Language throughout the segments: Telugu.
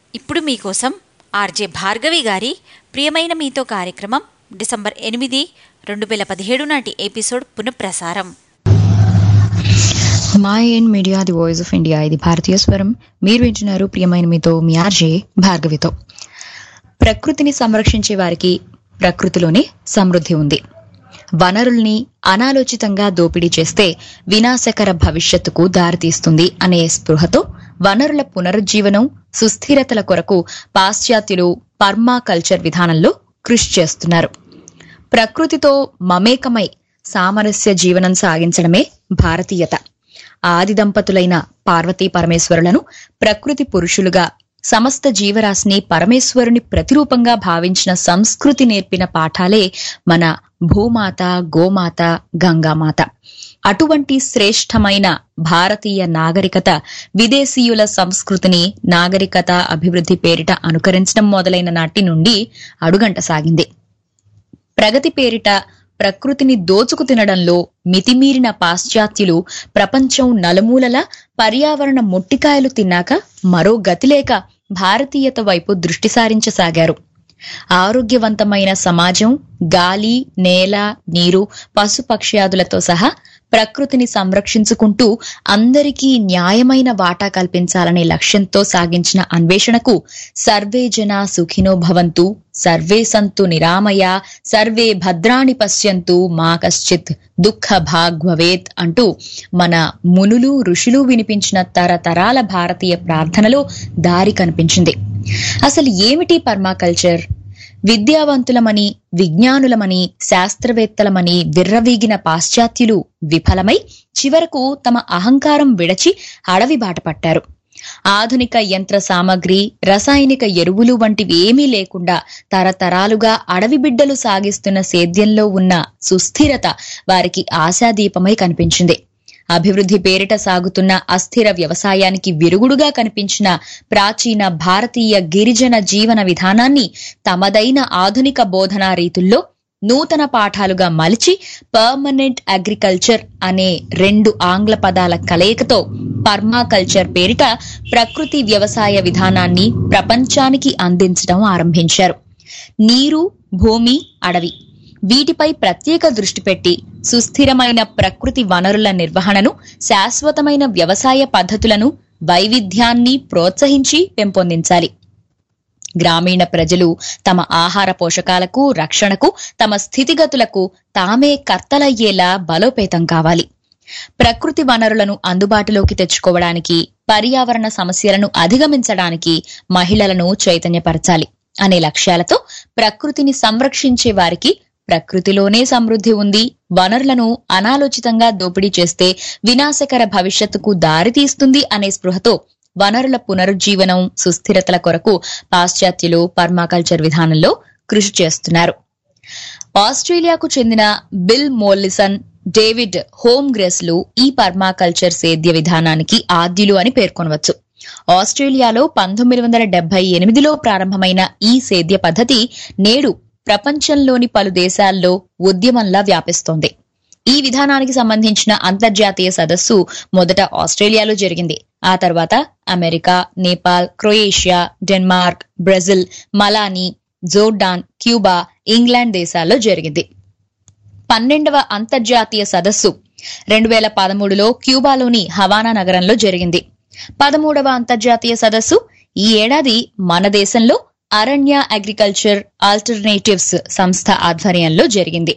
ఇప్పుడు మీకోసం ఆర్జే భార్గవి గారి ప్రియమైన మీతో కార్యక్రమం డిసెంబర్ ఎనిమిది రెండు వేల పదిహేడు నాటి ఎపిసోడ్ పునఃప్రసారం mind media the voice of India ఇది భారతీయ స్వరం మీరు వింటున్నారు ప్రియమైన మీతో మీ ఆర్జే భార్గవితో ప్రకృతిని సంరక్షించే వారికి ప్రకృతిలోనే సమృద్ధి ఉంది వనరుల్ని అనాలోచితంగా దోపిడీ చేస్తే వినాశకర భవిష్యత్తుకు దారితీస్తుంది అనే స్పృహతో వనరుల పునరుజ్జీవనం సుస్థిరతల కొరకు పాశ్చాత్యులు పర్మాకల్చర్ విధానంలో కృషి చేస్తున్నారు ప్రకృతితో మమేకమై సామరస్య జీవనం సాగించడమే భారతీయత ఆది దంపతులైన పార్వతీ పరమేశ్వరులను ప్రకృతి పురుషులుగా సమస్త జీవరాశిని పరమేశ్వరుని ప్రతిరూపంగా భావించిన సంస్కృతి నేర్పిన పాఠాలే మన భూమాత గోమాత గంగామాత అటువంటి శ్రేష్టమైన భారతీయ నాగరికత విదేశీయుల సంస్కృతిని నాగరికత అభివృద్ధి పేరిట అనుకరించడం మొదలైన నాటి నుండి అడుగంట సాగింది ప్రగతి పేరిట ప్రకృతిని దోచుకు తినడంలో మితిమీరిన పాశ్చాత్యులు ప్రపంచం నలుమూలల పర్యావరణ మొట్టికాయలు తిన్నాక మరో గతిలేక భారతీయత వైపు దృష్టి సారించసాగారు ఆరోగ్యవంతమైన సమాజం గాలి నేల నీరు పశుపక్ష్యాదులతో సహా ప్రకృతిని సంరక్షించుకుంటూ అందరికీ న్యాయమైన వాటా కల్పించాలనే లక్ష్యంతో సాగించిన అన్వేషణకు సర్వే జన సుఖినో భవంతు సర్వే సంతు నిరామయ సర్వే భద్రాణి పశ్యంతు మా కశ్చిత్ దుఃఖ భాగ్వవేత్ అంటూ మన మునులు ఋషులు వినిపించిన తరతరాల భారతీయ ప్రార్థనలో దారి కనిపించింది అసలు ఏమిటి పర్మాకల్చర్ విద్యావంతులమని విజ్ఞానులమని శాస్త్రవేత్తలమని విర్రవీగిన పాశ్చాత్యులు విఫలమై చివరకు తమ అహంకారం విడచి అడవి బాట పట్టారు ఆధునిక యంత్ర సామగ్రి రసాయనిక ఎరువులు వంటివి ఏమీ లేకుండా తరతరాలుగా అడవి బిడ్డలు సాగిస్తున్న సేద్యంలో ఉన్న సుస్థిరత వారికి ఆశాదీపమై కనిపించింది అభివృద్ధి పేరిట సాగుతున్న అస్థిర వ్యవసాయానికి విరుగుడుగా కనిపించిన ప్రాచీన భారతీయ గిరిజన జీవన విధానాన్ని తమదైన ఆధునిక బోధనా రీతుల్లో నూతన పాఠాలుగా మలిచి పర్మనెంట్ అగ్రికల్చర్ అనే రెండు ఆంగ్ల పదాల కలయికతో పర్మాకల్చర్ పేరిట ప్రకృతి వ్యవసాయ విధానాన్ని ప్రపంచానికి అందించడం ఆరంభించారు నీరు భూమి అడవి వీటిపై ప్రత్యేక దృష్టి పెట్టి సుస్థిరమైన ప్రకృతి వనరుల నిర్వహణను శాశ్వతమైన వ్యవసాయ పద్ధతులను వైవిధ్యాన్ని ప్రోత్సహించి పెంపొందించాలి గ్రామీణ ప్రజలు తమ ఆహార పోషకాలకు రక్షణకు తమ స్థితిగతులకు తామే కర్తలయ్యేలా బలోపేతం కావాలి ప్రకృతి వనరులను అందుబాటులోకి తెచ్చుకోవడానికి పర్యావరణ సమస్యలను అధిగమించడానికి మహిళలను చైతన్యపరచాలి అనే లక్ష్యాలతో ప్రకృతిని సంరక్షించే వారికి ప్రకృతిలోనే సమృద్ధి ఉంది వనరులను అనాలోచితంగా దోపిడీ చేస్తే వినాశకర భవిష్యత్తుకు దారితీస్తుంది అనే స్పృహతో వనరుల పునరుజ్జీవనం సుస్థిరతల కొరకు పాశ్చాత్యులు పర్మాకల్చర్ విధానంలో కృషి చేస్తున్నారు ఆస్ట్రేలియాకు చెందిన బిల్ మోల్లిసన్ డేవిడ్ హోమ్గ్రెస్లు ఈ పర్మాకల్చర్ సేద్య విధానానికి ఆద్యులు అని పేర్కొనవచ్చు ఆస్ట్రేలియాలో పంతొమ్మిది వందల డెబ్బై ఎనిమిదిలో ప్రారంభమైన ఈ సేద్య పద్ధతి నేడు ప్రపంచంలోని పలు దేశాల్లో ఉద్యమంలా వ్యాపిస్తోంది ఈ విధానానికి సంబంధించిన అంతర్జాతీయ సదస్సు మొదట ఆస్ట్రేలియాలో జరిగింది ఆ తర్వాత America Nepal Croatia Denmark Brazil మలానీ జోర్డాన్ క్యూబా ఇంగ్లాండ్ దేశాల్లో జరిగింది పన్నెండవ అంతర్జాతీయ సదస్సు రెండు వేల పదమూడులో క్యూబాలోని హవానా నగరంలో జరిగింది పదమూడవ అంతర్జాతీయ సదస్సు ఈ ఏడాది మన దేశంలో అరణ్య అగ్రికల్చర్ ఆల్టర్నేటివ్స్ సంస్థ ఆధ్వర్యంలో జరిగింది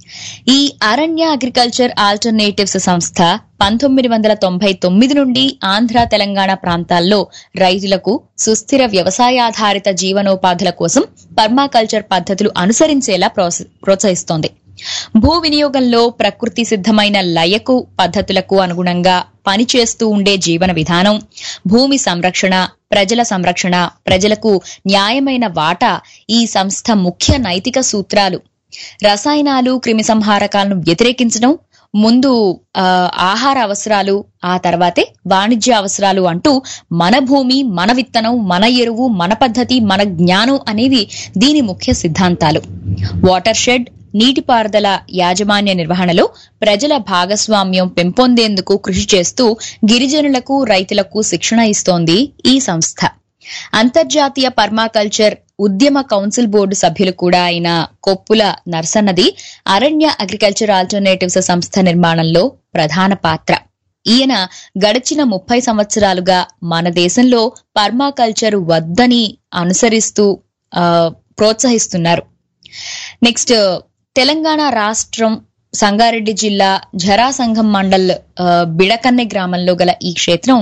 ఈ అరణ్య అగ్రికల్చర్ ఆల్టర్నేటివ్స్ సంస్థ పంతొమ్మిది వందల తొంభై తొమ్మిది నుండి ఆంధ్ర తెలంగాణ ప్రాంతాల్లో రైతులకు సుస్థిర వ్యవసాయాధారిత జీవనోపాధుల కోసం పర్మాకల్చర్ పద్ధతులు అనుసరించేలా ప్రోత్స- ప్రోత్సహిస్తోంది భూ వినియోగంలో ప్రకృతి సిద్ధమైన లయకు పద్ధతులకు అనుగుణంగా పనిచేస్తూ ఉండే జీవన విధానం భూమి సంరక్షణ ప్రజల సంరక్షణ ప్రజలకు న్యాయమైన వాటా ఈ సంస్థ ముఖ్య నైతిక సూత్రాలు రసాయనాలు క్రిమిసంహారకాలను వ్యతిరేకించడం ముందు ఆ, ఆహార అవసరాలు ఆ తర్వాతే వాణిజ్య అవసరాలు అంటూ మన భూమి మన విత్తనం మన ఎరువు మన పద్ధతి మన జ్ఞానం అనేవి దీని ముఖ్య సిద్ధాంతాలు వాటర్ షెడ్ నీటిపారుదల యాజమాన్య నిర్వహణలో ప్రజల భాగస్వామ్యం పెంపొందేందుకు కృషి చేస్తూ గిరిజనులకు రైతులకు శిక్షణ ఇస్తోంది ఈ సంస్థ అంతర్జాతీయ పర్మాకల్చర్ ఉద్యమ కౌన్సిల్ బోర్డు సభ్యులు కూడా అయిన కొప్పుల నర్సన్నది అరణ్య అగ్రికల్చర్ ఆల్టర్నేటివ్స్ సంస్థ నిర్మాణంలో ప్రధాన పాత్ర ఈయన గడిచిన ముప్పై సంవత్సరాలుగా మన దేశంలో పర్మాకల్చర్ వద్దని అనుసరిస్తూ ఆ, ప్రోత్సహిస్తున్నారు నెక్స్ట్ తెలంగాణ రాష్ట్రం సంగారెడ్డి జిల్లా జరాసంఘం మండల్ ఆ, బిడకన్నె గ్రామంలో గల ఈ క్షేత్రం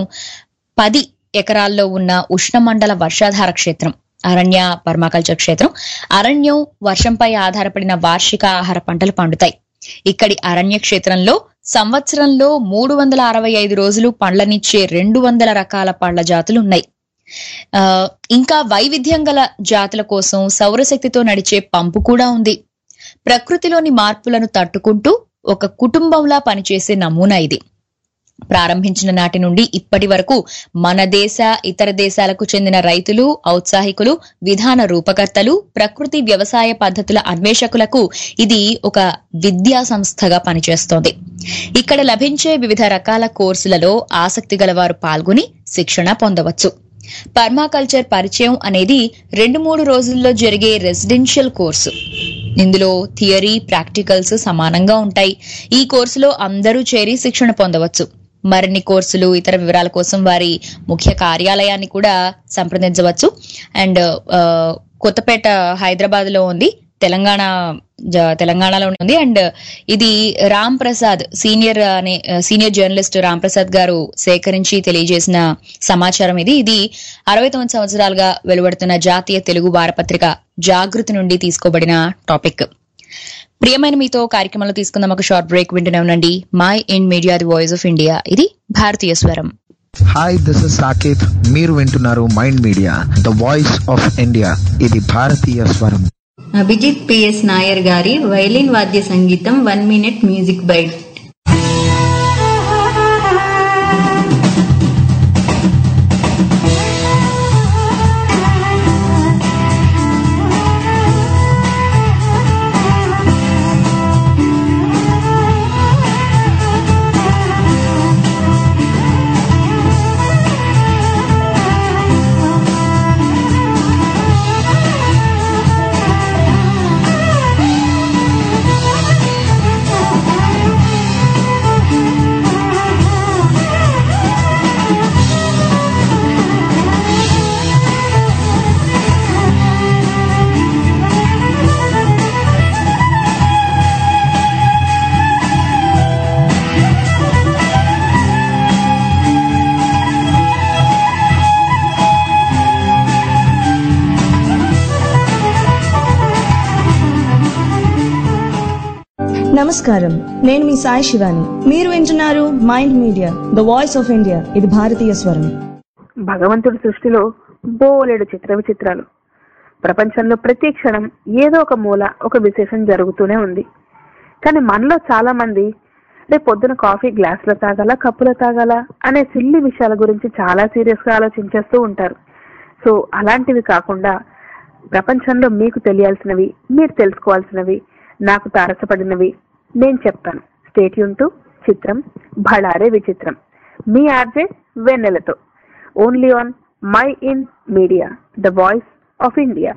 పది ఎకరాల్లో ఉన్న ఉష్ణమండల వర్షాధార క్షేత్రం అరణ్య పర్మాకల్చర్ క్షేత్రం అరణ్యం వర్షంపై ఆధారపడిన వార్షిక ఆహార పంటలు పండుతాయి ఇక్కడి అరణ్య క్షేత్రంలో సంవత్సరంలో మూడు వందల అరవై ఐదు రోజులు పండ్లనిచ్చే రెండు వందల రకాల పండ్ల జాతులు ఉన్నాయి ఆ, ఇంకా వైవిధ్యం గల జాతుల కోసం సౌరశక్తితో నడిచే పంపు కూడా ఉంది ప్రకృతిలోని మార్పులను తట్టుకుంటూ ఒక కుటుంబంలా పనిచేసే నమూనా ఇది ప్రారంభించిన నాటి నుండి ఇప్పటి వరకు మన దేశ ఇతర దేశాలకు చెందిన రైతులు ఔత్సాహికులు విధాన రూపకర్తలు ప్రకృతి వ్యవసాయ పద్ధతుల అన్వేషకులకు ఇది ఒక విద్యా సంస్థగా పనిచేస్తోంది ఇక్కడ లభించే వివిధ రకాల కోర్సులలో ఆసక్తి గలవారు పాల్గొని శిక్షణ పొందవచ్చు పర్మాకల్చర్ పరిచయం అనేది రెండు మూడు రోజుల్లో జరిగే రెసిడెన్షియల్ కోర్సు ఇందులో థియరీ ప్రాక్టికల్స్ సమానంగా ఉంటాయి ఈ కోర్సులో అందరూ చేరి శిక్షణ పొందవచ్చు మరిన్ని కోర్సులు ఇతర వివరాల కోసం వారి ముఖ్య కార్యాలయాన్ని కూడా సంప్రదించవచ్చు అండ్ ఆ, కొత్తపేట హైదరాబాద్ లో ఉంది తెలంగాణ జ- తెలంగాణలో ఉంది అండ్ ఇది రామ్ ప్రసాద్ సీనియర్ అనే సీనియర్ జర్నలిస్ట్ రామ్ ప్రసాద్ గారు సేకరించి తెలియజేసిన సమాచారం ఇది ఇది అరవై తొమ్మిది సంవత్సరాలుగా వెలువడుతున్న జాతీయ తెలుగు వారపత్రిక జాగృతి నుండి తీసుకోబడిన టాపిక్ ప్రియమైన మీతో కార్యక్రమంలో తీసుకుందాం ఒక షార్ట్ బ్రేక్ వింటూనే ఉండండి my in media the voice of India ఇది భారతీయ స్వరం హాయ్ దిస్ ఇస్ సాకేత్ మీరు వింటున్నారు mind media the voice of India ఇది భారతీయ స్వరం అభిజిత్ పిఎస్ నాయర్ గారి వైలిన్ వాద్య సంగీతం వన్ మినిట్ మ్యూజిక్ బైట్ నమస్కారం నేను మీ సాయి శివాని మీరు వింటున్నారు mind media the voice of India ఇది భారతీయ స్వరం భగవంతుడి సృష్టిలో బోలెడు చిత్ర విచిత్రాలు ప్రపంచంలో ప్రతి క్షణం ఏదో ఒక మూల ఒక విశేషం జరుగుతూనే ఉంది కానీ మనలో చాలా మంది రేపు పొద్దున కాఫీ గ్లాసులో తాగాల కప్పులో తాగాల అనే సిల్లి విషయాల గురించి చాలా సీరియస్ గా ఆలోచించేస్తూ ఉంటారు సో అలాంటివి కాకుండా ప్రపంచంలో మీకు తెలియాల్సినవి మీరు తెలుసుకోవాల్సినవి నాకు తారసపడినవి నేను చెప్తాను స్టేట్ టు చిత్రం భళారే విచిత్రం మీ ఆర్జే వెన్నెలతో only on my in media the voice of India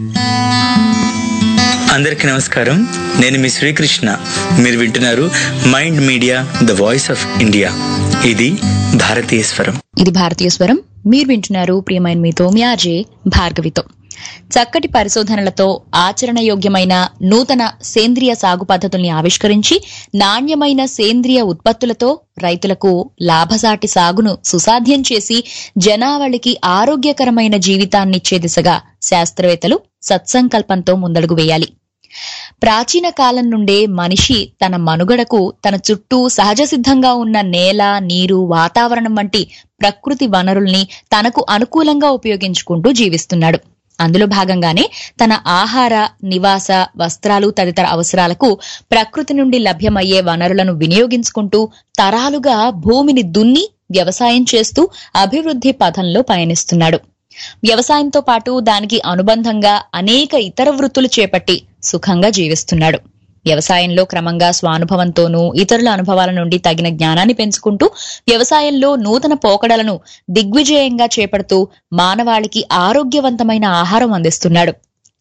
అందరికీ నమస్కారం నేను మీ శ్రీకృష్ణ మీరు వింటున్నారు mind media the voice of India ఇది భారతీయ స్వరం ఇది భారతీయ స్వరం మీరు వింటున్నారు ప్రియమైన మీతో మీ ఆర్జే భార్గవితో చక్కటి పరిశోధనలతో ఆచరణయోగ్యమైన నూతన సేంద్రియ సాగు పద్ధతుల్ని ఆవిష్కరించి నాణ్యమైన సేంద్రియ ఉత్పత్తులతో రైతులకు లాభసాటి సాగును సుసాధ్యం చేసి జనావళికి ఆరోగ్యకరమైన జీవితాన్నిచ్చే దిశగా శాస్త్రవేత్తలు సత్సంకల్పంతో ముందడుగు వేయాలి ప్రాచీన కాలం నుండే మనిషి తన మనుగడకు తన చుట్టూ సహజ సిద్ధంగా ఉన్న నేల నీరు వాతావరణం వంటి ప్రకృతి వనరుల్ని తనకు అనుకూలంగా ఉపయోగించుకుంటూ జీవిస్తున్నాడు అందులో భాగంగానే తన ఆహార నివాస వస్త్రాలు తదితర అవసరాలకు ప్రకృతి నుండి లభ్యమయ్యే వనరులను వినియోగించుకుంటూ తరాలుగా భూమిని దున్ని వ్యవసాయం చేస్తూ అభివృద్ధి పథంలో పయనిస్తున్నాడు వ్యవసాయంతో పాటు దానికి అనుబంధంగా అనేక ఇతర వృత్తులు చేపట్టి సుఖంగా జీవిస్తున్నాడు వ్యవసాయంలో క్రమంగా స్వానుభవంతోనూ ఇతరుల అనుభవాల నుండి తగిన జ్ఞానాన్ని పెంచుకుంటూ వ్యవసాయంలో నూతన పోకడలను దిగ్విజయంగా చేపడుతూ మానవాళికి ఆరోగ్యవంతమైన ఆహారం అందిస్తున్నాడు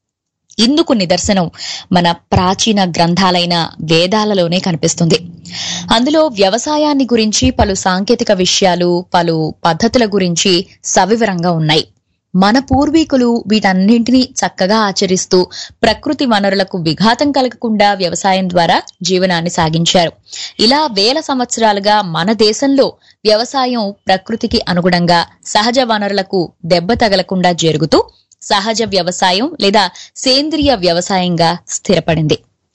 ఇందుకు నిదర్శనం మన ప్రాచీన గ్రంథాలైన వేదాలలోనే కనిపిస్తుంది అందులో వ్యవసాయాన్ని గురించి పలు సాంకేతిక విషయాలు పలు పద్ధతుల గురించి సవివరంగా ఉన్నాయి మన పూర్వీకులు వీటన్నింటినీ చక్కగా ఆచరిస్తూ ప్రకృతి వనరులకు విఘాతం కలగకుండా వ్యవసాయం ద్వారా జీవనాన్ని సాగించారు ఇలా వేల సంవత్సరాలుగా మన దేశంలో వ్యవసాయం ప్రకృతికి అనుగుణంగా సహజ వనరులకు దెబ్బ తగలకుండా జరుగుతూ సహజ వ్యవసాయం లేదా సేంద్రియ వ్యవసాయంగా స్థిరపడింది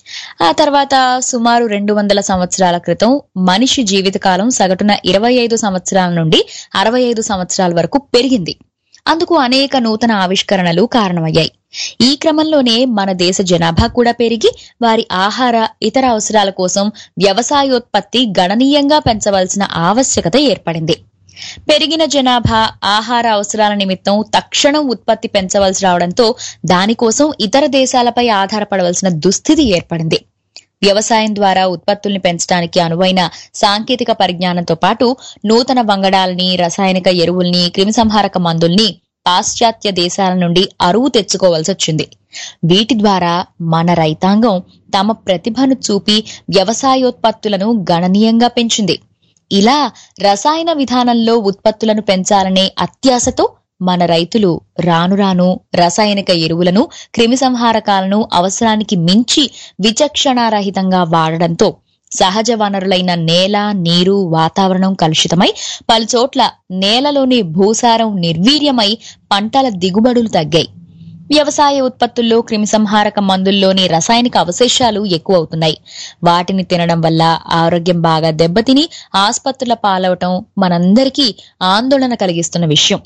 ఆ తర్వాత సుమారు రెండు వందల సంవత్సరాల క్రితం మనిషి జీవితకాలం సగటున ఇరవై ఐదు సంవత్సరాల నుండి అరవై ఐదు సంవత్సరాల వరకు పెరిగింది అందుకు అనేక నూతన ఆవిష్కరణలు కారణమయ్యాయి ఈ క్రమంలోనే మన దేశ జనాభా కూడా పెరిగి వారి ఆహార ఇతర అవసరాల కోసం వ్యవసాయోత్పత్తి గణనీయంగా పెంచవలసిన ఆవశ్యకత ఏర్పడింది పెరిగిన జనాభా ఆహార అవసరాల నిమిత్తం తక్షణం ఉత్పత్తి పెంచవలసి రావడంతో దానికోసం ఇతర దేశాలపై ఆధారపడవలసిన దుస్థితి ఏర్పడింది వ్యవసాయం ద్వారా ఉత్పత్తుల్ని పెంచడానికి అనువైన సాంకేతిక పరిజ్ఞానంతో పాటు నూతన వంగడాల్ని రసాయనిక ఎరువుల్ని క్రిమిసంహారక మందుల్ని పాశ్చాత్య దేశాల నుండి అరువు తెచ్చుకోవాల్సి వచ్చింది వీటి ద్వారా మన రైతాంగం తమ ప్రతిభను చూపి వ్యవసాయోత్పత్తులను గణనీయంగా పెంచింది ఇలా రసాయన విధానంలో ఉత్పత్తులను పెంచాలనే అత్యాశతో మన రైతులు రాను రాను రసాయనిక ఎరువులను క్రిమిసంహారకాలను అవసరానికి మించి విచక్షణారహితంగా వాడడంతో సహజ వనరులైన నేల నీరు వాతావరణం కలుషితమై పలుచోట్ల నేలలోని భూసారం నిర్వీర్యమై పంటల దిగుబడులు తగ్గాయి వ్యవసాయ ఉత్పత్తుల్లో క్రిమిసంహారక మందుల్లోని రసాయనిక అవశేషాలు ఎక్కువ అవుతున్నాయి వాటిని తినడం వల్ల ఆరోగ్యం బాగా దెబ్బతిని ఆసుపత్రుల పాలవటం మనందరికీ ఆందోళన కలిగిస్తున్న విషయం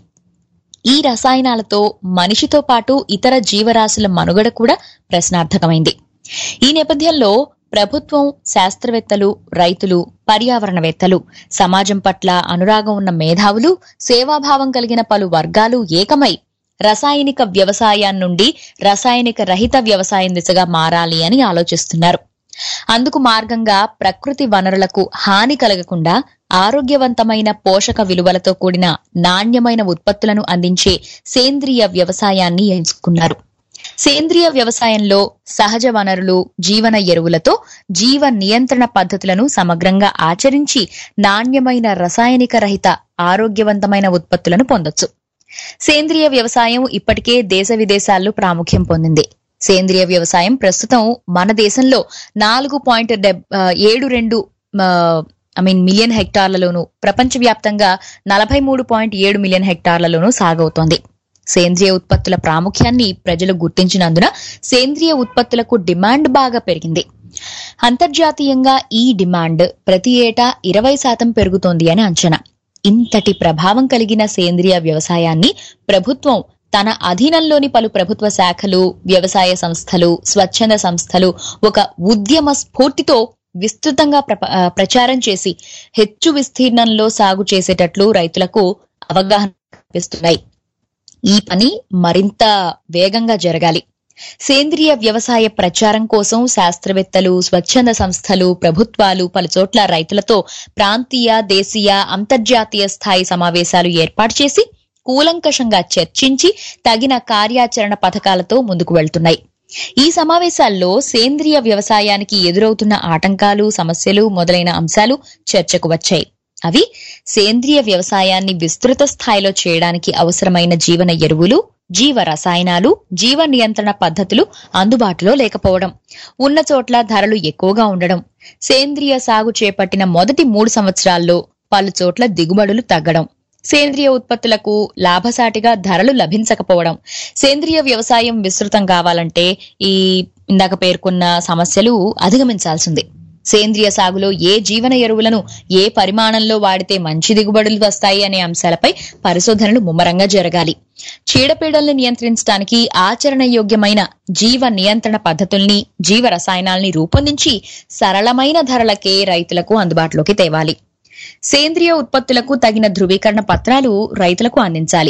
ఈ రసాయనాలతో మనిషితో పాటు ఇతర జీవరాశుల మనుగడ కూడా ప్రశ్నార్థకమైంది ఈ నేపథ్యంలో ప్రభుత్వం శాస్త్రవేత్తలు రైతులు పర్యావరణవేత్తలు సమాజం పట్ల అనురాగం ఉన్న మేధావులు సేవాభావం కలిగిన పలు వర్గాలు ఏకమై రసాయనిక వ్యవసాయం నుండి రసాయనిక రహిత వ్యవసాయం దిశగా మారాలి అని ఆలోచిస్తున్నారు అందుకు మార్గంగా ప్రకృతి వనరులకు హాని కలగకుండా ఆరోగ్యవంతమైన పోషక విలువలతో కూడిన నాణ్యమైన ఉత్పత్తులను అందించే సేంద్రియ వ్యవసాయాన్ని ఎంచుకున్నారు సేంద్రియ వ్యవసాయంలో సహజ వనరులు జీవన ఎరువులతో జీవ నియంత్రణ పద్ధతులను సమగ్రంగా ఆచరించి నాణ్యమైన రసాయనిక రహిత ఆరోగ్యవంతమైన ఉత్పత్తులను పొందొచ్చు సేంద్రియ వ్యవసాయం ఇప్పటికే దేశ విదేశాల్లో ప్రాముఖ్యం పొందింది సేంద్రియ వ్యవసాయం ప్రస్తుతం మన దేశంలో నాలుగు పాయింట్ ఏడు రెండు ఐ మీన్ మిలియన్ హెక్టార్లలోను ప్రపంచవ్యాప్తంగా నలభై మూడు పాయింట్ ఏడు మిలియన్ హెక్టార్లలోనూ సాగవుతోంది సేంద్రియ ఉత్పత్తుల ప్రాముఖ్యాన్ని ప్రజలు గుర్తించినందున సేంద్రియ ఉత్పత్తులకు డిమాండ్ బాగా పెరిగింది అంతర్జాతీయంగా ఈ డిమాండ్ ప్రతి ఏటా ఇరవై శాతం పెరుగుతోంది అని అంచనా ఇంతటి ప్రభావం కలిగిన సేంద్రియ వ్యవసాయాన్ని ప్రభుత్వం తన అధీనంలోని పలు ప్రభుత్వ శాఖలు వ్యవసాయ సంస్థలు స్వచ్ఛంద సంస్థలు ఒక ఉద్యమ స్ఫూర్తితో విస్తృతంగా ప్రప- ఆ, ప్రచారం చేసి హెచ్చు విస్తీర్ణంలో సాగు చేసేటట్లు రైతులకు అవగాహన కల్పిస్తున్నాయి ఈ పని మరింత వేగంగా జరగాలి సేంద్రియ వ్యవసాయ ప్రచారం కోసం శాస్త్రవేత్తలు స్వచ్ఛంద సంస్థలు ప్రభుత్వాలు పలుచోట్ల రైతులతో ప్రాంతీయ దేశీయ అంతర్జాతీయ స్థాయి సమావేశాలు ఏర్పాటు చేసి కూలంకషంగా చర్చించి తగిన కార్యాచరణ పథకాలతో ముందుకు వెళ్తున్నాయి ఈ సమావేశాల్లో సేంద్రియ వ్యవసాయానికి ఎదురవుతున్న ఆటంకాలు సమస్యలు మొదలైన అంశాలు చర్చకు వచ్చాయి అవి సేంద్రియ వ్యవసాయాన్ని విస్తృత స్థాయిలో చేయడానికి అవసరమైన జీవన ఎరువులు జీవ రసాయనాలు జీవ నియంత్రణ పద్ధతులు అందుబాటులో లేకపోవడం ఉన్న చోట్ల ధరలు ఎక్కువగా ఉండడం సేంద్రియ సాగు చేపట్టిన మొదటి మూడు సంవత్సరాల్లో పలు చోట్ల దిగుబడులు తగ్గడం సేంద్రియ ఉత్పత్తులకు లాభసాటిగా ధరలు లభించకపోవడం సేంద్రియ వ్యవసాయం విస్తృతం కావాలంటే ఈ ఇందాక పేర్కొన్న సమస్యలు అధిగమించాల్సింది సేంద్రియ సాగులో ఏ జీవన ఎరువులను ఏ పరిమాణంలో వాడితే మంచి దిగుబడులు వస్తాయి అనే అంశాలపై పరిశోధనలు ముమ్మరంగా జరగాలి చీడపీడల్ని నియంత్రించడానికి ఆచరణ యోగ్యమైన జీవ నియంత్రణ పద్ధతుల్ని జీవ రసాయనాల్ని రూపొందించి సరళమైన ధరలకే రైతులకు అందుబాటులోకి తేవాలి సేంద్రియ ఉత్పత్తులకు తగిన ధృవీకరణ పత్రాలు రైతులకు అందించాలి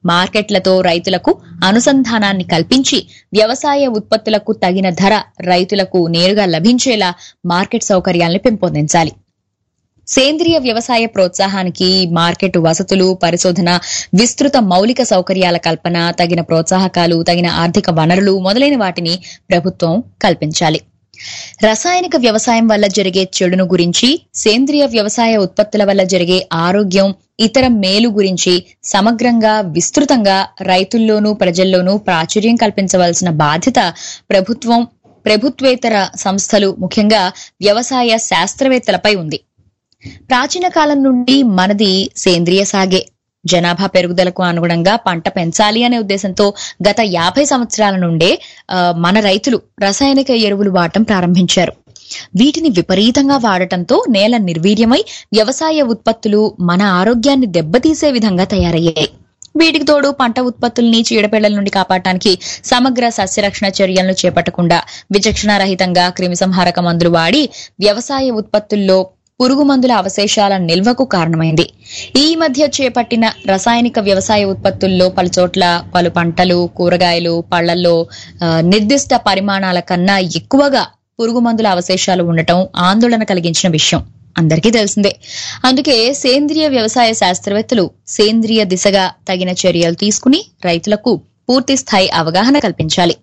మార్కెట్లతో రైతులకు అనుసంధానాన్ని కల్పించి వ్యవసాయ ఉత్పత్తులకు తగిన ధర రైతులకు నేరుగా లభించేలా మార్కెట్ సౌకర్యాలను పెంపొందించాలి సేంద్రియ వ్యవసాయ ప్రోత్సాహానికి మార్కెట్ వసతులు పరిశోధన విస్తృత మౌలిక సౌకర్యాల కల్పన తగిన ప్రోత్సాహకాలు తగిన ఆర్థిక వనరులు మొదలైన వాటిని ప్రభుత్వం కల్పించాలి రసాయనిక వ్యవసాయం వల్ల జరిగే చెడును గురించి సేంద్రియ వ్యవసాయ ఉత్పత్తుల వల్ల జరిగే ఆరోగ్యం ఇతర మేలు గురించి సమగ్రంగా విస్తృతంగా రైతుల్లోనూ ప్రజల్లోనూ ప్రాచుర్యం కల్పించవలసిన బాధ్యత ప్రభుత్వం ప్రభుత్వేతర సంస్థలు ముఖ్యంగా వ్యవసాయ శాస్త్రవేత్తలపై ఉంది ప్రాచీన కాలం నుండి మనది సేంద్రియ సాగే జనాభా పెరుగుదలకు అనుగుణంగా పంట పెంచాలి అనే ఉద్దేశంతో గత యాభై సంవత్సరాల నుండే ఆ, మన రైతులు రసాయనిక ఎరువులు వాడటం ప్రారంభించారు వీటిని విపరీతంగా వాడటంతో నేల నిర్వీర్యమై వ్యవసాయ ఉత్పత్తులు మన ఆరోగ్యాన్ని దెబ్బతీసే విధంగా తయారయ్యాయి వీటికి తోడు పంట ఉత్పత్తుల్ని చీడపీడల నుండి కాపాడటానికి సమగ్ర సస్యరక్షణ చర్యలను చేపట్టకుండా విచక్షణ రహితంగా క్రిమిసంహారక మందులు వాడి వ్యవసాయ ఉత్పత్తుల్లో పురుగు మందుల అవశేషాల నిల్వకు కారణమైంది ఈ మధ్య చేపట్టిన రసాయనిక వ్యవసాయ ఉత్పత్తుల్లో పలు చోట్ల పలు పంటలు కూరగాయలు పళ్లల్లో ఆ, నిర్దిష్ట పరిమాణాల కన్నా ఎక్కువగా పురుగు మందుల అవశేషాలు ఉండటం ఆందోళన కలిగించిన విషయం అందరికీ తెలిసిందే అందుకే సేంద్రియ వ్యవసాయ శాస్త్రవేత్తలు సేంద్రియ దిశగా తగిన చర్యలు తీసుకుని రైతులకు పూర్తి స్థాయి అవగాహన కల్పించాలి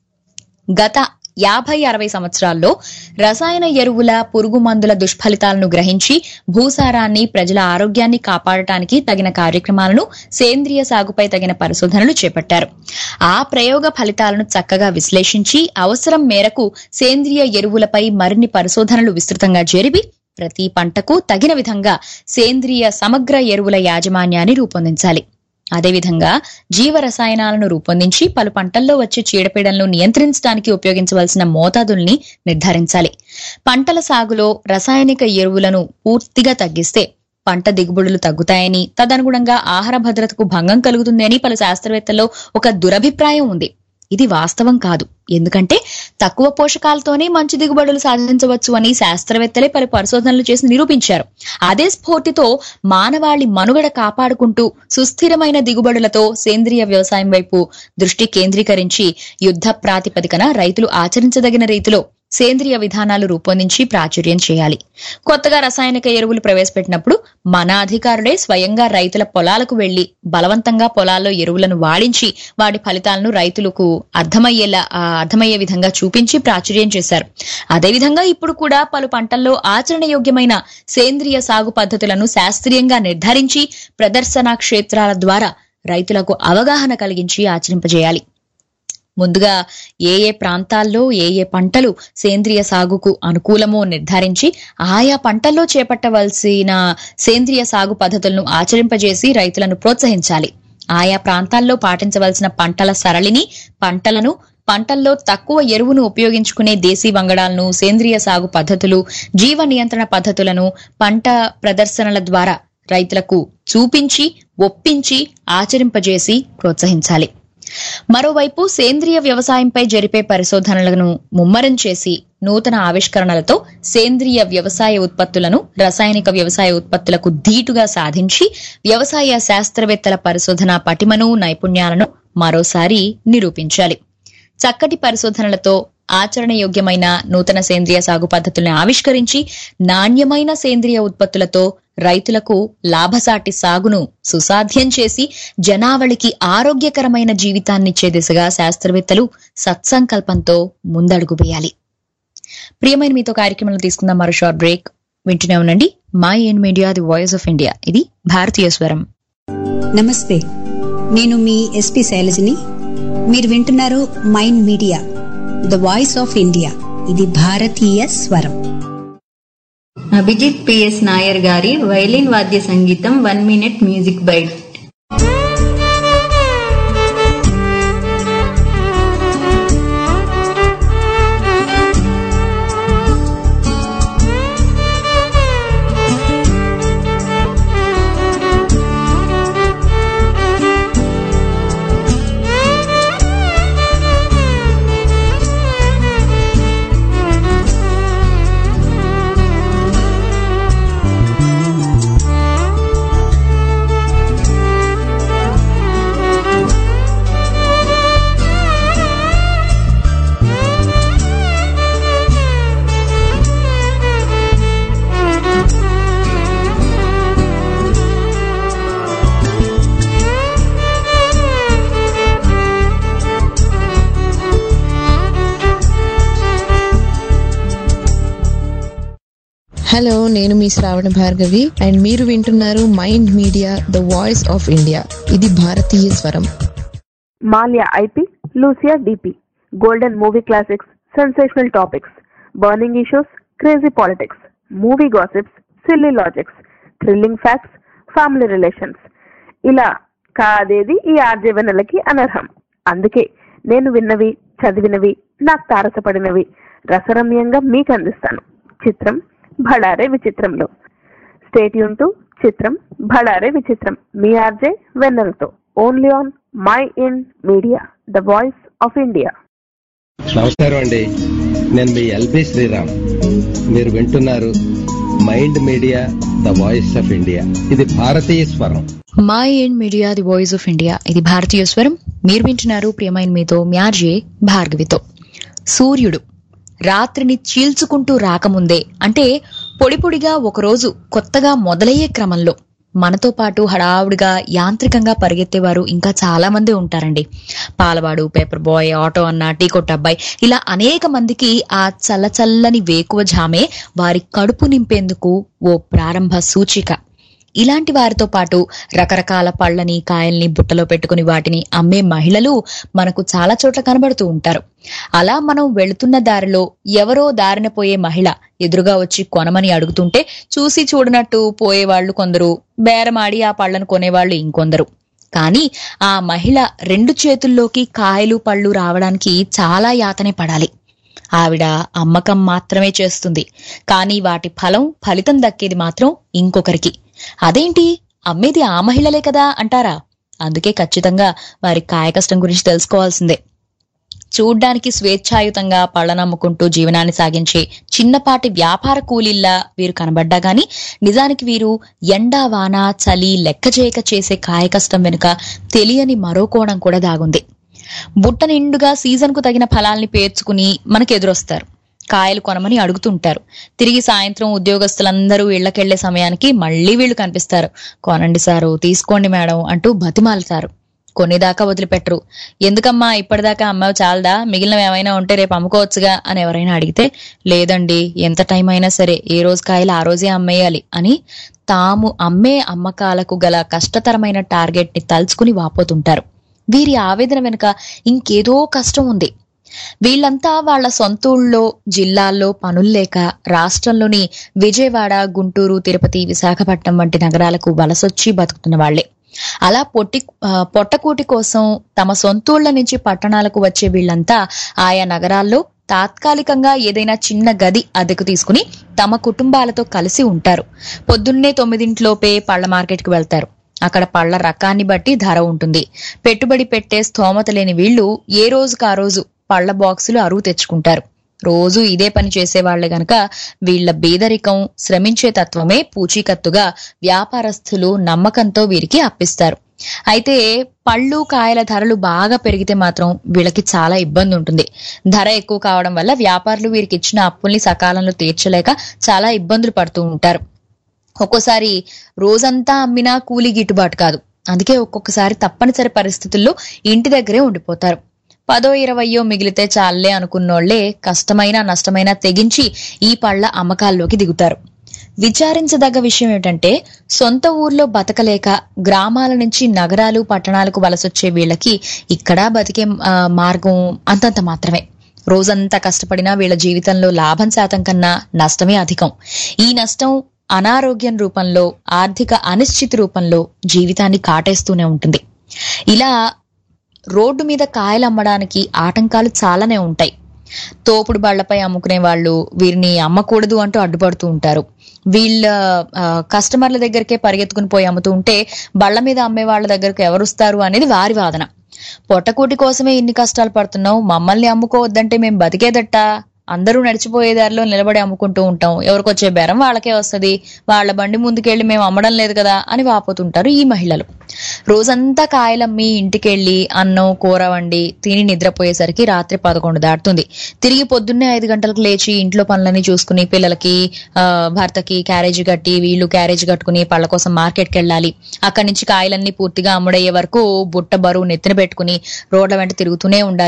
గత యాభై అరవై సంవత్సరాల్లో రసాయన ఎరువుల పురుగు మందుల దుష్ఫలితాలను గ్రహించి భూసారాన్ని ప్రజల ఆరోగ్యాన్ని కాపాడటానికి తగిన కార్యక్రమాలను సేంద్రియ సాగుపై తగిన పరిశోధనలు చేపట్టారు ఆ ప్రయోగ ఫలితాలను చక్కగా విశ్లేషించి అవసరం మేరకు సేంద్రియ ఎరువులపై మరిన్ని పరిశోధనలు విస్తృతంగా జరిపి ప్రతి పంటకు తగిన విధంగా సేంద్రియ సమగ్ర ఎరువుల యాజమాన్యాన్ని రూపొందించాలి అదేవిధంగా జీవ రసాయనాలను రూపొందించి పలు పంటల్లో వచ్చే చీడపీడలను నియంత్రించడానికి ఉపయోగించవలసిన మోతాదుల్ని నిర్ధారించాలి పంటల సాగులో రసాయనిక ఎరువులను పూర్తిగా తగ్గిస్తే పంట దిగుబడులు తగ్గుతాయని తదనుగుణంగా ఆహార భద్రతకు భంగం కలుగుతుందని పలు శాస్త్రవేత్తల్లో ఒక దురభిప్రాయం ఉంది ఇది వాస్తవం కాదు ఎందుకంటే తక్కువ పోషకాలతోనే మంచి దిగుబడులు సాధించవచ్చు అని శాస్త్రవేత్తలే పలు పరిశోధనలు చేసి నిరూపించారు అదే స్ఫూర్తితో మానవాళి మనుగడ కాపాడుకుంటూ సుస్థిరమైన దిగుబడులతో సేంద్రియ వ్యవసాయం వైపు దృష్టి కేంద్రీకరించి యుద్ధ ప్రాతిపదికన రైతులు ఆచరించదగిన రీతిలో సేంద్రియ విధానాలు రూపొందించి ప్రాచుర్యం చేయాలి కొత్తగా రసాయనిక ఎరువులు ప్రవేశపెట్టినప్పుడు మన అధికారులే స్వయంగా రైతుల పొలాలకు వెళ్లి బలవంతంగా పొలాల్లో ఎరువులను వాడించి వాటి ఫలితాలను రైతులకు అర్థమయ్యేలా ఆ, అర్థమయ్యే విధంగా చూపించి ప్రాచుర్యం చేశారు అదేవిధంగా ఇప్పుడు కూడా పలు పంటల్లో ఆచరణయోగ్యమైన సేంద్రియ సాగు పద్ధతులను శాస్త్రీయంగా నిర్ధారించి ప్రదర్శనా క్షేత్రాల ద్వారా రైతులకు అవగాహన కలిగించి ఆచరింపజేయాలి ముందుగా ఏ ఏ ప్రాంతాల్లో ఏ ఏ పంటలు సేంద్రియ సాగుకు అనుకూలమో నిర్ధారించి ఆయా పంటల్లో చేపట్టవలసిన సేంద్రియ సాగు పద్ధతులను ఆచరింపజేసి రైతులను ప్రోత్సహించాలి ఆయా ప్రాంతాల్లో పాటించవలసిన పంటల సరళిని పంటలను పంటల్లో తక్కువ ఎరువును ఉపయోగించుకునే దేశీ వంగడాలను సేంద్రియ సాగు పద్ధతులు జీవ నియంత్రణ పద్ధతులను పంట ప్రదర్శనల ద్వారా రైతులకు చూపించి ఒప్పించి ఆచరింపజేసి ప్రోత్సహించాలి మరోవైపు సేంద్రియ వ్యవసాయంపై జరిపే పరిశోధనలను ముమ్మరం చేసి నూతన ఆవిష్కరణలతో సేంద్రియ వ్యవసాయ ఉత్పత్తులను రసాయనిక వ్యవసాయ ఉత్పత్తులకు ధీటుగా సాధించి వ్యవసాయ శాస్త్రవేత్తల పరిశోధన పటిమను నైపుణ్యాలను మరోసారి నిరూపించాలి చక్కటి పరిశోధనలతో ఆచరణయోగ్యమైన నూతన సేంద్రియ సాగు పద్ధతుల్ని ఆవిష్కరించి నాణ్యమైన సేంద్రియ ఉత్పత్తులతో రైతులకు లాభసాటి సాగును సుసాధ్యం చేసి జనావళికి ఆరోగ్యకరమైన జీవితాన్నిచ్చే దిశగా శాస్త్రవేత్తలు సత్సంకల్పంతో ముందడుగు వేయాలి ప్రియమైన మీతో కార్యక్రమంలో తీసుకుందాం మరో షార్ట్ బ్రేక్ వింటూనే ఉండండి my in media the voice of India ఇది భారతీయ స్వరం నమస్తే నేను మీ ఎస్పి శైలజని మీరు వింటున్నారు mind media the voice of India ఇది భారతీయ స్వరం అభిజిత్ పిఎస్ నాయర్ గారి వైలిన్ వాద్య సంగీతం వన్ మినిట్ మ్యూజిక్ బైట్ ఆ హలో నేను మీ శ్రావణ భార్గవి అండ్ మీరు వింటున్నారు mind media the voice of India ఇది భారతీయ స్వరం మాల్యా ఐపీ లూసియా డిపి golden movie classics sensational topics burning issues crazy politics movie gossips silly logics thrilling facts family relations ఇలా కాదేది ఈ ఆర్జీవనలకి అనర్హం అందుకే నేను విన్నవి చదివినవి నాకు తారసపడినవి రసరమ్యంగా మీకు అందిస్తాను చిత్రం భడారే విచిత్రంలో స్టేట్ యూన్ టు చిత్రం భడారే విచిత్రం మీ ఆర్జే వెన్నెలతో only on my in media the voice of India నమస్కారం అండి నేను మీ ఎల్బి శ్రీరామ్ మీరు వింటున్నారు mind media the voice of India ఇది భారతీయ స్వరం mind media the voice of India ఇది భారతీయ స్వరం మీరు వింటున్నారు ప్రియమైన మీతో మ్యార్జే భార్గవితో సూర్యుడు రాత్రిని చీల్చుకుంటూ రాకముందే అంటే పొడి పొడిగా ఒకరోజు కొత్తగా మొదలయ్యే క్రమంలో మనతో పాటు హడావుడిగా యాంత్రికంగా పరిగెత్తేవారు ఇంకా చాలా మంది ఉంటారండి పాలవాడు పేపర్ బాయ్ ఆటో అన్న టీ కొట్టు అబ్బాయి ఇలా అనేక మందికి ఆ చల్లచల్లని వేకువ జామే వారి కడుపు నింపేందుకు ఓ ప్రారంభ సూచిక ఇలాంటి వారితో పాటు రకరకాల పళ్ళని కాయల్ని బుట్టలో పెట్టుకుని వాటిని అమ్మే మహిళలు మనకు చాలా చోట్ల కనబడుతూ ఉంటారు అలా మనం వెళుతున్న దారిలో ఎవరో దారిన పోయే మహిళ ఎదురుగా వచ్చి కొనమని అడుగుతుంటే చూసి చూడనట్టు పోయేవాళ్లు కొందరు బేరమాడి ఆ పళ్ళను కొనేవాళ్లు ఇంకొందరు కానీ ఆ మహిళ రెండు చేతుల్లోకి కాయలు పళ్ళు రావడానికి చాలా యాతనే పడాలి ఆవిడ అమ్మకం మాత్రమే చేస్తుంది కానీ వాటి ఫలం ఫలితం దక్కేది మాత్రం ఇంకొకరికి అదేంటి అమ్మేది ఆ మహిళలే కదా అంటారా అందుకే ఖచ్చితంగా వారి కాయ కష్టం గురించి తెలుసుకోవాల్సిందే చూడ్డానికి స్వేచ్ఛాయుతంగా పళ్ళనమ్ముకుంటూ జీవనాన్ని సాగించే చిన్నపాటి వ్యాపార కూలీల్లా వీరు కనబడ్డా గాని నిజానికి వీరు ఎండా వాన చలి లెక్క చేయక చేసే కాయ కష్టం వెనుక తెలియని మరో కోణం కూడా దాగుంది బుట్ట నిండుగా సీజన్ కు తగిన ఫలాల్ని పేర్చుకుని మనకు ఎదురొస్తారు కాయలు కొనమని అడుగుతుంటారు తిరిగి సాయంత్రం ఉద్యోగస్తులందరూ ఇళ్లకెళ్లే సమయానికి మళ్ళీ వీళ్ళు కనిపిస్తారు కొనండి సారు తీసుకోండి మేడం అంటూ బతిమాలుతారు కొనేదాకా వదిలిపెట్టరు ఎందుకమ్మా ఇప్పటిదాకా అమ్మావు చాలదా మిగిలినవి ఏమైనా ఉంటే రేపు అమ్ముకోవచ్చుగా అని ఎవరైనా అడిగితే లేదండి ఎంత టైం అయినా సరే ఏ రోజు కాయలు ఆ రోజే అమ్మేయాలి అని తాము అమ్మే అమ్మకాలకు గల కష్టతరమైన టార్గెట్ ని తలుచుకుని వాపోతుంటారు వీరి ఆవేదన వెనుక ఇంకేదో కష్టం ఉంది వీళ్ళంతా వాళ్ళ సొంత ఊళ్ళో జిల్లాల్లో పనుల్లేక రాష్ట్రంలోని విజయవాడ గుంటూరు తిరుపతి విశాఖపట్నం వంటి నగరాలకు వలసొచ్చి బతుకుతున్న వాళ్లే అలా పొట్టి ఆ, పొట్టకూటి కోసం తమ సొంతూళ్ల నుంచి పట్టణాలకు వచ్చే వీళ్ళంతా ఆయా నగరాల్లో తాత్కాలికంగా ఏదైనా చిన్న గది అద్దెకు తీసుకుని తమ కుటుంబాలతో కలిసి ఉంటారు పొద్దున్నే తొమ్మిదింట్లోపే పళ్ళ మార్కెట్కి వెళ్తారు అక్కడ పళ్ళ రకాన్ని బట్టి ధర ఉంటుంది పెట్టుబడి పెట్టే స్తోమత లేని వీళ్ళు ఏ రోజుకు ఆ రోజు పళ్ళ బాక్సులు అరువు తెచ్చుకుంటారు రోజు ఇదే పని చేసేవాళ్లే గనక వీళ్ళ బీదరికం శ్రమించే తత్వమే పూచీకత్తుగా వ్యాపారస్తులు నమ్మకంతో వీరికి అప్పిస్తారు అయితే పళ్ళు కాయల ధరలు బాగా పెరిగితే మాత్రం వీళ్ళకి చాలా ఇబ్బంది ఉంటుంది ధర ఎక్కువ కావడం వల్ల వ్యాపారులు వీరికి ఇచ్చిన అప్పుల్ని సకాలంలో తీర్చలేక చాలా ఇబ్బందులు పడుతూ ఉంటారు ఒక్కోసారి రోజంతా అమ్మినా కూలీ గిట్టుబాటు కాదు అందుకే ఒక్కొక్కసారి తప్పనిసరి పరిస్థితుల్లో ఇంటి దగ్గరే ఉండిపోతారు పదో ఇరవయో మిగిలితే చాలే అనుకున్నోళ్లే కష్టమైన నష్టమైన తెగించి ఈ పళ్ళ అమ్మకాల్లోకి దిగుతారు విచారించదగ్గ విషయం ఏమిటంటే సొంత ఊర్లో బతకలేక గ్రామాల నుంచి నగరాలు పట్టణాలకు వలసొచ్చే వీళ్ళకి ఇక్కడ బతికే ఆ, మార్గం అంతంత మాత్రమే రోజంతా కష్టపడినా వీళ్ళ జీవితంలో లాభం శాతం కన్నా నష్టమే అధికం ఈ నష్టం అనారోగ్యం రూపంలో ఆర్థిక అనిశ్చితి రూపంలో జీవితాన్ని కాటేస్తూనే ఉంటుంది ఇలా రోడ్డు మీద కాయలు అమ్మడానికి ఆటంకాలు చాలానే ఉంటాయి తోపుడు బళ్లపై అమ్ముకునే వాళ్ళు వీరిని అమ్మకూడదు అంటూ అడ్డుపడుతూ ఉంటారు వీళ్ళ ఆ, కస్టమర్ల దగ్గరికే పరిగెత్తుకుని పోయి అమ్ముతూ ఉంటే బళ్ళ మీద అమ్మే వాళ్ళ దగ్గరకు ఎవరు వస్తారు అనేది వారి వాదన పొట్టకూటి కోసమే ఇన్ని కష్టాలు పడుతున్నావు మమ్మల్ని అమ్ముకోవద్దంటే మేము బతికేదట్ట అందరూ నడిచిపోయే దారిలో నిలబడి అమ్ముకుంటూ ఉంటాం ఎవరికొచ్చే బేరం వాళ్ళకే వస్తది వాళ్ళ బండి ముందుకెళ్ళి మేము అమ్మడం లేదు కదా అని వాపోతుంటారు ఈ మహిళలు రోజంతా కాయలమ్మి ఇంటికెళ్ళి అన్నం కూర వండి తిని నిద్రపోయేసరికి రాత్రి పదకొండు దాటుతుంది తిరిగి పొద్దున్నే ఐదు గంటలకు లేచి ఇంట్లో పనులన్నీ చూసుకుని పిల్లలకి ఆ, భర్తకి క్యారేజీ కట్టి వీళ్ళు క్యారేజీ కట్టుకుని పళ్ళ కోసం మార్కెట్కి వెళ్ళాలి అక్కడి నుంచి కాయలన్నీ పూర్తిగా అమ్ముడయ్యే వరకు బుట్ట బరువు నెత్తిన పెట్టుకుని రోడ్ల వెంట తిరుగుతూనే ఉండాలి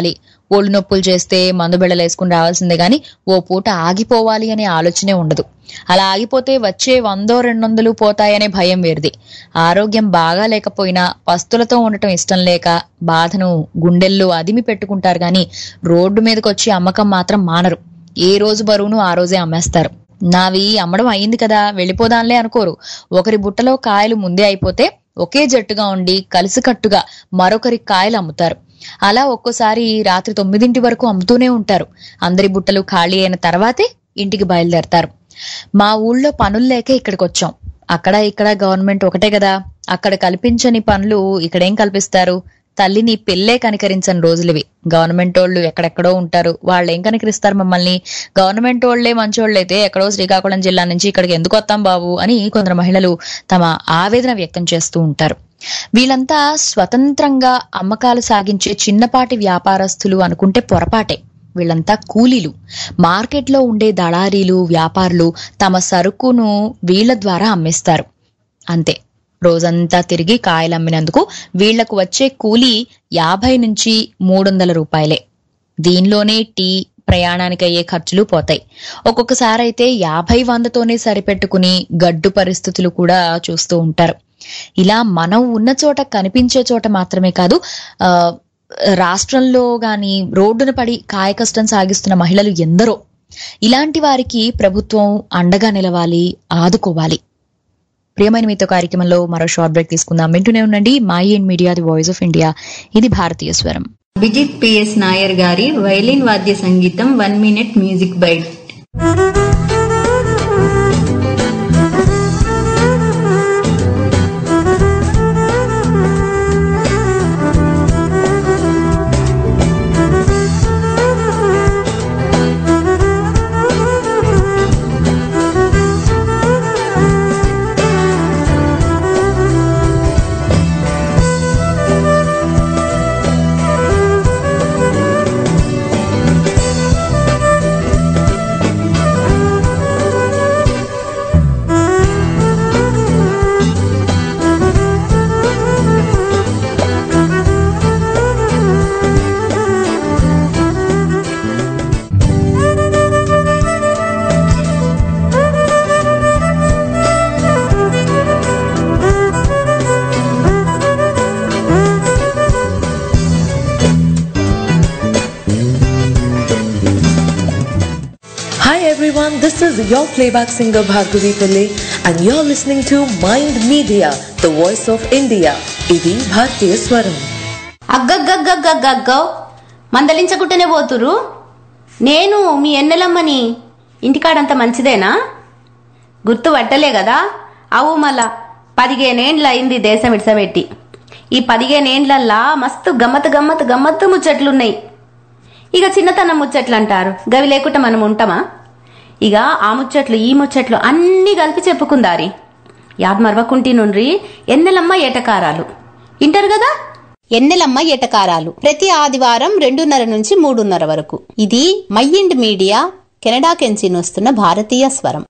ఒళ్ళు నొప్పులు చేస్తే మందు బిళ్ళలేసుకుని రావాల్సిందే గాని ఓ పూట ఆగిపోవాలి అనే ఆలోచనే ఉండదు అలా ఆగిపోతే వచ్చే వందో రెండు వందలు పోతాయనే భయం వేరిది ఆరోగ్యం బాగా లేకపోయినా పస్తులతో ఉండటం ఇష్టం లేక బాధను గుండెల్లో అదిమి పెట్టుకుంటారు గాని రోడ్డు మీదకి వచ్చి అమ్మకం మాత్రం మానరు ఏ రోజు బరువును ఆ రోజే అమ్మేస్తారు నావి అమ్మడం అయింది కదా వెళ్ళిపోదాంలే అనుకోరు ఒకరి బుట్టలో కాయలు ముందే అయిపోతే ఒకే జట్టుగా ఉండి కలిసికట్టుగా మరొకరి కాయలు అమ్ముతారు అలా ఒక్కోసారి రాత్రి తొమ్మిదింటి వరకు అమ్ముతూనే ఉంటారు అందరి బుట్టలు ఖాళీ అయిన తర్వాతే ఇంటికి బయలుదేరతారు మా ఊళ్ళో పనులు లేక ఇక్కడికి వచ్చాం అక్కడ ఇక్కడ గవర్నమెంట్ ఒకటే కదా అక్కడ కల్పించని పనులు ఇక్కడేం కల్పిస్తారు తల్లిని పెళ్ళే కనికరించని రోజులివి గవర్నమెంట్ వాళ్ళు ఎక్కడెక్కడో ఉంటారు వాళ్ళు ఏం కనికరిస్తారు మమ్మల్ని గవర్నమెంట్ వాళ్ళే మంచోళ్ళైతే ఎక్కడో శ్రీకాకుళం జిల్లా నుంచి ఇక్కడికి ఎందుకు వస్తాం బాబు అని కొందరు మహిళలు తమ ఆవేదన వ్యక్తం చేస్తూ ఉంటారు వీళ్ళంతా స్వతంత్రంగా అమ్మకాలు సాగించే చిన్నపాటి వ్యాపారస్తులు అనుకుంటే పొరపాటే వీళ్ళంతా కూలీలు మార్కెట్లో ఉండే దళారీలు వ్యాపారులు తమ సరుకును వీళ్ళ ద్వారా అమ్మేస్తారు అంతే రోజంతా తిరిగి కాయలు అమ్మినందుకు వీళ్లకు వచ్చే కూలీ యాభై నుంచి మూడు వందల రూపాయలే దీనిలోనే టీ ప్రయాణానికి అయ్యే ఖర్చులు పోతాయి ఒక్కొక్కసారి అయితే యాభై వందతోనే సరిపెట్టుకుని గడ్డు పరిస్థితులు కూడా చూస్తూ ఉంటారు ఇలా మనం ఉన్న చోట కనిపించే చోట మాత్రమే కాదు ఆ రాష్ట్రంలో గాని రోడ్డున పడి కాయ కష్టం సాగిస్తున్న మహిళలు ఎందరో ఇలాంటి వారికి ప్రభుత్వం అండగా నిలవాలి ఆదుకోవాలి ప్రియమైన మీతో కార్యక్రమంలో మరో షార్ట్ బ్రేక్ తీసుకుందాం వింటూనే ఉండండి mind media the voice of India ఇది భారతీయ స్వరం అభిజిత్ పిఎస్ నాయర్ గారి వైలిన్ వాద్య సంగీతం one minute music bite Hi everyone, this is your playback singer Bhargavi Pillai and you're listening to Mind Media, the voice of India. ఇది భారతీయ స్వరం అగ్గగ్గగ్గగ్గగ్గో మందలించకుంటేనే పోతురు నేను మీ ఎన్నెలమ్మని ఇంటికాడంత మంచిదేనా గుర్తు పట్టలే కదా అవు మళ్ళా పదిహేనేండ్ల అయింది దేశం ఇడ్సబెట్టి ఈ పదిహేనేండ్లల్లా మస్తు గమ్మత్ గమ్మత్ గమ్మత్తు ముచ్చట్లున్నాయి ఇక చిన్నతనం ముచ్చట్లు అంటారు గవి లేకుండా మనం ఉంటామా ఇక ఆ ముచ్చట్లు ఈ ముచ్చట్లు అన్నీ కలిపి చెప్పుకుందారి యాద్ మరవకుంటి నుండ్రి ఎన్నెలమ్మ ఏటకారాలు ఇంటారు కదా ఎన్నెలమ్మ ఎటకారాలు ప్రతి ఆదివారం రెండున్నర నుంచి మూడున్నర వరకు ఇది మైండ్ మీడియా కెనడా కెంచి వస్తున్న భారతీయ స్వరం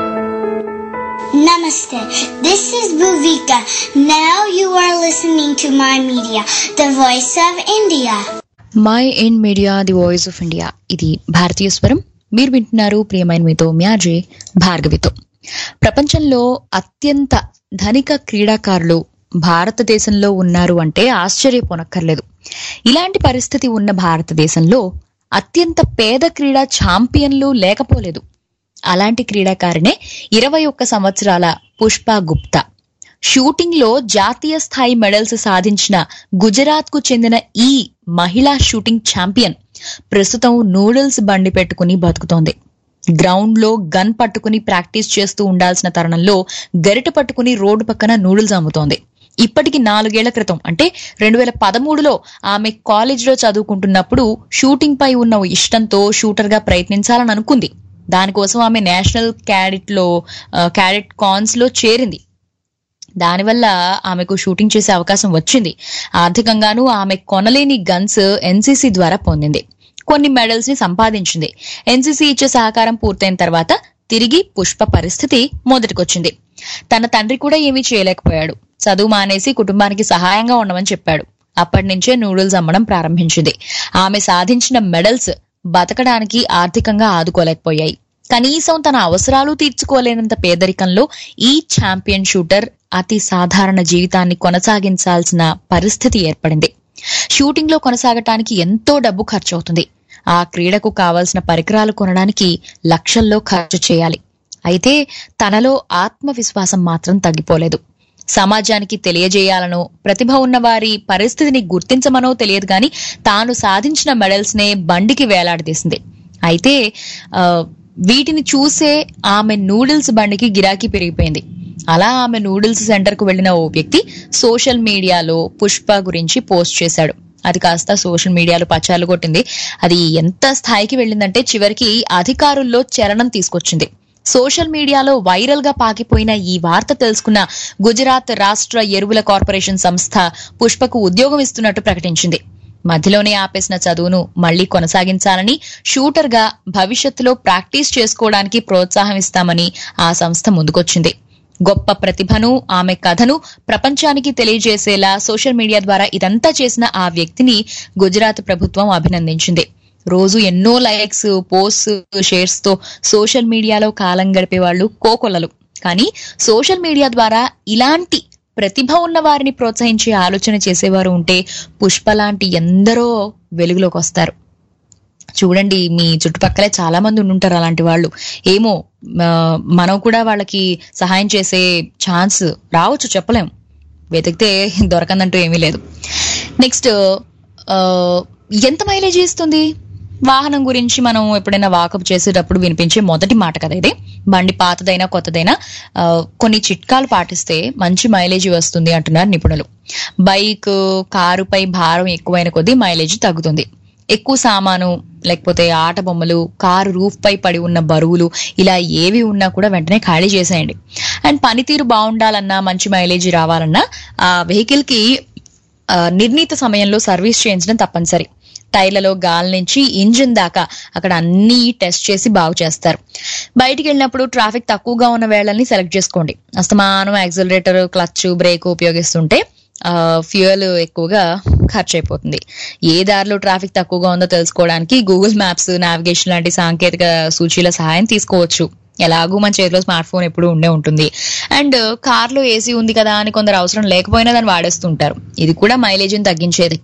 Namaste. This is Bhuvika. Now you are listening to my media, the voice of India. Mind media the voice of India ఇది భారతీయ స్వరం మీరు వింటున్నారు ప్రియమైన మీతో మ్యాజే భార్గవితో ప్రపంచంలో అత్యంత ధనిక క్రీడాకారులు భారతదేశంలో ఉన్నారు అంటే ఆశ్చర్యపోనక్కర్లేదు ఇలాంటి పరిస్థితి ఉన్న భారతదేశంలో అత్యంత పేద క్రీడా ఛాంపియన్లు లేకపోలేదు అలాంటి క్రీడాకారిణే ఇరవై ఒక్క సంవత్సరాల పుష్ప గుప్తా షూటింగ్ లో జాతీయ స్థాయి మెడల్స్ సాధించిన గుజరాత్ కు చెందిన ఈ మహిళా షూటింగ్ ఛాంపియన్ ప్రస్తుతం నూడిల్స్ బండి పెట్టుకుని బతుకుతోంది గ్రౌండ్ లో గన్ పట్టుకుని ప్రాక్టీస్ చేస్తూ ఉండాల్సిన తరుణంలో గరిట పట్టుకుని రోడ్డు పక్కన నూడిల్స్ అమ్ముతోంది ఇప్పటికి నాలుగేళ్ల క్రితం అంటే రెండు వేల పదమూడులో ఆమె కాలేజీలో చదువుకుంటున్నప్పుడు షూటింగ్ పై ఉన్న ఇష్టంతో షూటర్ గా ప్రయత్నించాలని అనుకుంది దానికోసం ఆమె నేషనల్ క్యాడెట్ లో క్యాడెట్ కాన్స్ లో చేరింది దానివల్ల ఆమెకు షూటింగ్ చేసే అవకాశం వచ్చింది ఆర్థికంగానూ ఆమె కొనలేని గన్స్ ఎన్సీసీ ద్వారా పొందింది కొన్ని మెడల్స్ ని సంపాదించింది ఎన్సీసీ ఇచ్చే సహకారం పూర్తయిన తర్వాత తిరిగి పుష్ప పరిస్థితి మొదటికొచ్చింది తన తండ్రి కూడా ఏమీ చేయలేకపోయాడు చదువు మానేసి కుటుంబానికి సహాయంగా ఉండమని చెప్పాడు అప్పటి నుంచే నూడిల్స్ అమ్మడం ప్రారంభించింది ఆమె సాధించిన మెడల్స్ బతకడానికి ఆర్థికంగా ఆదుకోలేకపోయాయి కనీసం తన అవసరాలు తీర్చుకోలేనంత పేదరికంలో ఈ ఛాంపియన్ షూటర్ అతి సాధారణ జీవితాన్ని కొనసాగించాల్సిన పరిస్థితి ఏర్పడింది షూటింగ్ లో కొనసాగటానికి ఎంతో డబ్బు ఖర్చు అవుతుంది ఆ క్రీడకు కావలసిన పరికరాలు కొనడానికి లక్షల్లో ఖర్చు చేయాలి అయితే తనలో ఆత్మవిశ్వాసం మాత్రం తగ్గిపోలేదు సమాజానికి తెలియజేయాలనో ప్రతిభ ఉన్న వారి పరిస్థితిని గుర్తించమనో తెలియదు గాని తాను సాధించిన మెడల్స్ నే బండికి వేలాడదీసింది అయితే ఆ, వీటిని చూసే ఆమె నూడిల్స్ బండికి గిరాకీ పెరిగిపోయింది అలా ఆమె నూడిల్స్ సెంటర్ కు వెళ్లిన ఓ వ్యక్తి సోషల్ మీడియాలో పుష్ప గురించి పోస్ట్ చేశాడు అది కాస్త సోషల్ మీడియాలో పచాలు కొట్టింది అది ఎంత స్థాయికి వెళ్ళిందంటే చివరికి అధికారుల్లో చలనం తీసుకొచ్చింది సోషల్ మీడియాలో వైరల్ గా పాకిపోయిన ఈ వార్త తెలుసుకున్న గుజరాత్ రాష్ట్ర ఎరువుల కార్పొరేషన్ సంస్థ పుష్పకు ఉద్యోగం ఇస్తున్నట్టు ప్రకటించింది మధ్యలోనే ఆపేసిన చదువును మళ్లీ కొనసాగించాలని షూటర్ గా భవిష్యత్తులో ప్రాక్టీస్ చేసుకోవడానికి ప్రోత్సాహం ఇస్తామని ఆ సంస్థ ముందుకొచ్చింది గొప్ప ప్రతిభను ఆమె కథను ప్రపంచానికి తెలియజేసేలా సోషల్ మీడియా ద్వారా ఇదంతా చేసిన ఆ వ్యక్తిని గుజరాత్ ప్రభుత్వం అభినందించింది రోజు ఎన్నో లైక్స్ పోస్ట్ షేర్స్ తో సోషల్ మీడియాలో కాలం గడిపే వాళ్ళు కోకొల్లలు కానీ సోషల్ మీడియా ద్వారా ఇలాంటి ప్రతిభ ఉన్న వారిని ప్రోత్సహించే ఆలోచన చేసేవారు ఉంటే పుష్ప లాంటి ఎందరో వెలుగులోకి వస్తారు చూడండి మీ చుట్టుపక్కలే చాలా మంది ఉండుంటారు అలాంటి వాళ్ళు ఏమో ఆ, మనం కూడా వాళ్ళకి సహాయం చేసే ఛాన్స్ రావచ్చు చెప్పలేం వెతికితే దొరకందంటూ ఏమీ లేదు నెక్స్ట్ ఎంత మైలేజ్ ఇస్తుంది వాహనం గురించి మనం ఎప్పుడైనా వాకప్ చేసేటప్పుడు వినిపించే మొదటి మాట కదా ఇది బండి పాతదైనా కొత్తదైనా ఆ, కొన్ని చిట్కాలు పాటిస్తే మంచి మైలేజ్ వస్తుంది అంటున్నారు నిపుణులు బైక్ కారుపై భారం ఎక్కువైన కొద్దీ మైలేజ్ తగ్గుతుంది ఎక్కువ సామాను లేకపోతే ఆట బొమ్మలు కారు రూఫ్ పై పడి ఉన్న బరువులు ఇలా ఏవి ఉన్నా కూడా వెంటనే ఖాళీ చేసేయండి అండ్ పనితీరు బాగుండాలన్నా మంచి మైలేజ్ రావాలన్నా ఆ వెహికల్ కి ఆ, నిర్ణీత సమయంలో సర్వీస్ చేయించడం తప్పనిసరి టైర్లలో గాలి నుంచి ఇంజిన్ దాకా అక్కడ అన్ని టెస్ట్ చేసి బాగు చేస్తారు బయటికి వెళ్ళినప్పుడు ట్రాఫిక్ తక్కువగా ఉన్న వేళల్ని సెలెక్ట్ చేసుకోండి అస్తమానం యాక్సిలరేటర్ క్లచ్ బ్రేక్ ఉపయోగిస్తుంటే ఫ్యూయల్ ఎక్కువగా ఖర్చు అయిపోతుంది ఏ దారిలో ట్రాఫిక్ తక్కువగా ఉందో తెలుసుకోవడానికి గూగుల్ మ్యాప్స్ నావిగేషన్ లాంటి సాంకేతిక సూచీల సహాయం తీసుకోవచ్చు ఎలాగూ మన చేతిలో స్మార్ట్ ఫోన్ ఎప్పుడు ఉండే ఉంటుంది అండ్ కార్లో ఏసీ ఉంది కదా అని కొందరు అవసరం లేకపోయినా దాన్ని వాడేస్తుంటారు ఇది కూడా మైలేజ్ని తగ్గించేది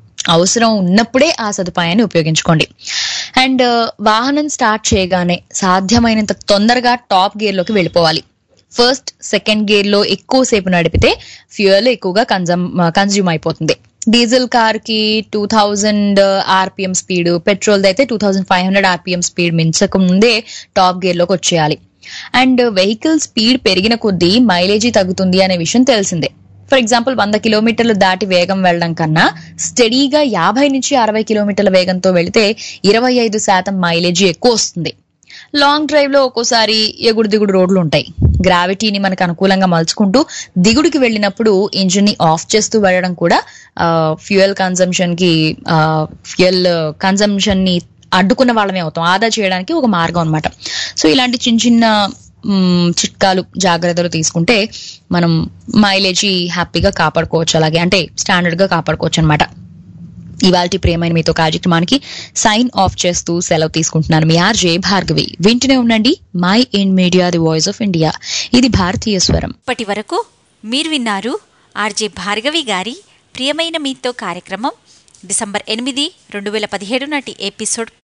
అవసరం ఉన్నప్పుడే ఆ సదుపాయాన్ని ఉపయోగించుకోండి అండ్ వాహనం స్టార్ట్ చేయగానే సాధ్యమైనంత తొందరగా టాప్ గేర్ లోకి వెళ్ళిపోవాలి ఫస్ట్ సెకండ్ గేర్ లో ఎక్కువసేపు నడిపితే ఫ్యూయల్ ఎక్కువగా కన్జమ్ కన్జ్యూమ్ అయిపోతుంది డీజిల్ కార్ కి two thousand RPM speed petrol అయితే two thousand five hundred RPM speed మించక ముందే టాప్ గేర్ లోకి వచ్చేయాలి అండ్ వెహికల్ స్పీడ్ పెరిగిన కొద్దీ మైలేజీ తగ్గుతుంది అనే విషయం తెలిసిందే ఫర్ ఎగ్జాంపుల్ వంద కిలోమీటర్లు దాటి వేగం వెళ్ళడం కన్నా స్టడీగా యాభై నుంచి అరవై కిలోమీటర్ల వేగంతో వెళితే ఇరవై ఐదు శాతం మైలేజీ ఎక్కువ వస్తుంది లాంగ్ డ్రైవ్ లో ఒక్కోసారి ఎగుడు దిగుడు రోడ్లు ఉంటాయి గ్రావిటీని మనకు అనుకూలంగా మలుచుకుంటూ దిగుడికి వెళ్ళినప్పుడు ఇంజిన్ ని ఆఫ్ చేస్తూ వెళ్ళడం కూడా ఫ్యూయల్ కన్సంప్షన్ కి ఫ్యూయల్ కన్సంప్షన్ ని అడ్డుకున్న వాళ్ళమే అవుతాం ఆదా చేయడానికి ఒక మార్గం అన్నమాట సో ఇలాంటి చిన్న చిన్న మ్, చిట్కాలు జాగ్రత్తలు తీసుకుంటే మనం మైలేజీ హ్యాపీగా కాపాడుకోవచ్చు అలాగే అంటే స్టాండర్డ్ గా కాపాడుకోవచ్చు అనమాట ఇవాల్టి ప్రేమైన మీతో కార్యక్రమానికి సైన్ ఆఫ్ చేస్తూ సెలవు తీసుకుంటున్నాను మీ ఆర్జే భార్గవి వింటూనే ఉండండి my in media the voice of India ఇది భారతీయ స్వరం ఇప్పటి వరకు మీరు విన్నారు ఆర్జే భార్గవి గారి ప్రియమైన మీతో కార్యక్రమం డిసెంబర్ ఎనిమిది రెండు వేల పదిహేడు నాటి ఎపిసోడ్